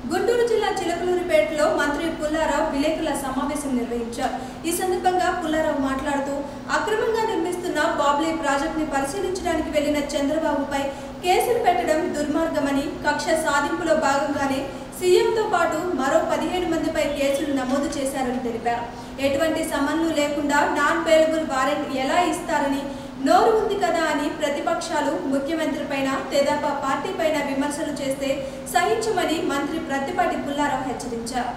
గుంటూరు జిల్లా చిలకలూరిపేటలో మంత్రి పుల్లారావు విలేకరుల సమావేశం నిర్వహించారు ఈ సందర్భంగా పుల్లారావు మాట్లాడుతూ అక్రమంగా నిర్మిస్తున్న బాబ్లీ ప్రాజెక్టుని పరిశీలించడానికి వెళ్లిన చంద్రబాబుపై కేసులు పెట్టడం దుర్మార్గమని కక్ష సాధింపులో భాగంగానే సీఎంతో పాటు మరో పదిహేడు మందిపై కేసులు నమోదు చేశారని తెలిపారు ఎటువంటి సమన్లు లేకుండా నాన్ పేరబుల్ వారెంట్ ఎలా ఇస్తారని నోరు ఉంది కదా అని ప్రతిపక్షాలు ముఖ్యమంత్రి పైన తెదాపా పార్టీ పైన విమర్శలు చేస్తే సహించమని మంత్రి ప్రత్తిపాటి పుల్లారావు హెచ్చరించారు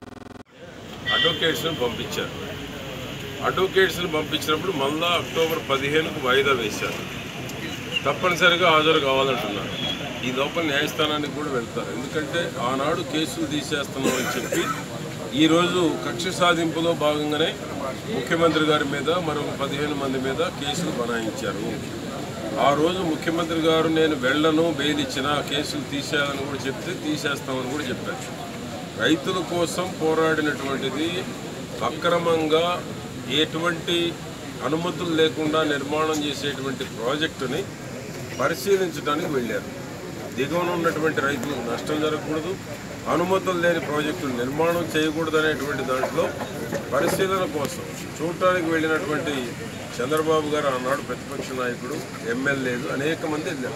అడ్వకేట్స్ని పంపించారు అడ్వకేట్స్ని పంపించినప్పుడు మళ్ళా అక్టోబర్ పదిహేనుకు వాయిదా వేశారు తప్పనిసరిగా హాజరు కావాలంటున్నారు ఈ లోపల న్యాయస్థానానికి కూడా వెళ్తారు ఎందుకంటే ఆనాడు కేసులు తీసేస్తున్నామని చెప్పి ఈరోజు కక్ష సాధింపులో భాగంగానే ముఖ్యమంత్రి గారి మీద మరొక పదిహేను మంది మీద కేసులు బనాయించారు ఆ రోజు ముఖ్యమంత్రి గారు నేను వెళ్ళను బెయిల్ ఇచ్చిన కేసులు తీసేయాలని కూడా చెప్తే తీసేస్తామని కూడా చెప్పారు రైతుల కోసం పోరాడినటువంటిది అక్రమంగా ఎటువంటి అనుమతులు లేకుండా నిర్మాణం చేసేటువంటి ప్రాజెక్టుని పరిశీలించడానికి వెళ్ళారు దిగువన ఉన్నటువంటి రైతులకు నష్టం జరగకూడదు అనుమతులు లేని ప్రాజెక్టులు నిర్మాణం చేయకూడదు అనేటువంటి దాంట్లో పరిశీలన కోసం చూడటానికి వెళ్ళినటువంటి చంద్రబాబు గారు ఆనాడు ప్రతిపక్ష నాయకుడు ఎమ్మెల్యేలు అనేక మంది వెళ్ళారు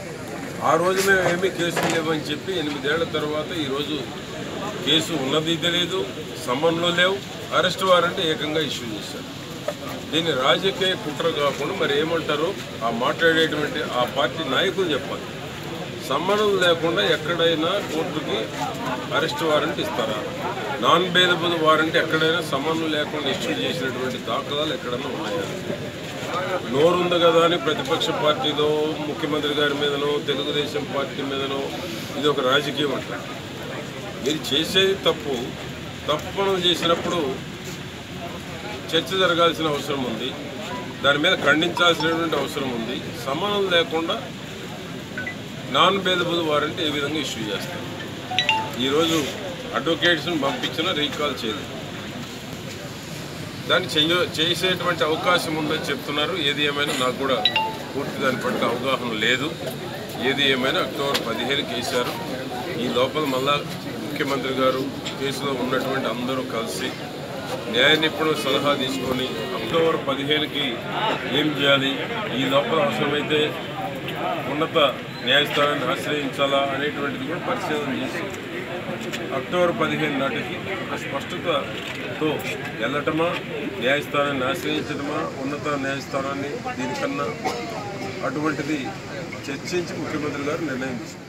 ఆ రోజు మేము ఏమీ కేసులు లేవని చెప్పి ఎనిమిదేళ్ల తర్వాత ఈరోజు కేసు ఉన్నది తెలియదు సమన్లు లేవు అరెస్ట్ వారెంట్ ఏకంగా ఇష్యూ చేశారు దీన్ని రాజకీయ కుట్ర కాకుండా మరి ఏమంటారో ఆ మాట్లాడేటువంటి ఆ పార్టీ నాయకులు చెప్పాలి సమ్మనం లేకుండా ఎక్కడైనా కోర్టుకి అరెస్ట్ వారెంట్ ఇస్తారా నాన్ బెయిలబుల్ వారెంట్ ఎక్కడైనా సమన్లు లేకుండా ఇష్యూ చేసినటువంటి దాఖలాలు ఎక్కడైనా ఉన్నాయా నోరుంది కదా అని ప్రతిపక్ష పార్టీలో ముఖ్యమంత్రి గారి మీదనో తెలుగుదేశం పార్టీ మీదనో ఇది ఒక రాజకీయం అంట మీరు చేసేది తప్పు తప్పును చేసినప్పుడు చర్చ జరగాల్సిన అవసరం ఉంది దాని మీద ఖండించాల్సినటువంటి అవసరం ఉంది సమానం లేకుండా నాన్ బెయిలబుల్ వారెంట్ ఏ విధంగా ఇష్యూ చేస్తారు ఈరోజు అడ్వకేట్స్ని పంపించినా రీకాల్ చేయలేదు దాన్ని చెయ్య చేసేటువంటి అవకాశం ఉందని చెప్తున్నారు ఏది ఏమైనా నాకు కూడా పూర్తి దాని పట్ల అవగాహన లేదు ఏది ఏమైనా అక్టోబర్ పదిహేనుకి వేశారు ఈ లోపల మళ్ళా ముఖ్యమంత్రి గారు కేసులో ఉన్నటువంటి అందరూ కలిసి న్యాయ నిపుణుల సలహా తీసుకొని అక్టోబర్ పదిహేనుకి ఏం చేయాలి ఈ లోపల అవసరమైతే ఉన్నత న్యాయస్థానాన్ని ఆశ్రయించాలా అనేటువంటిది కూడా పరిశీలన చేసి అక్టోబర్ పదిహేను నాటికి ఒక స్పష్టతతో వెళ్ళటమా న్యాయస్థానాన్ని ఆశ్రయించడమా ఉన్నత న్యాయస్థానాన్ని దీనికన్నా అటువంటిది చర్చించి ముఖ్యమంత్రి గారు నిర్ణయం తీసుకున్నారు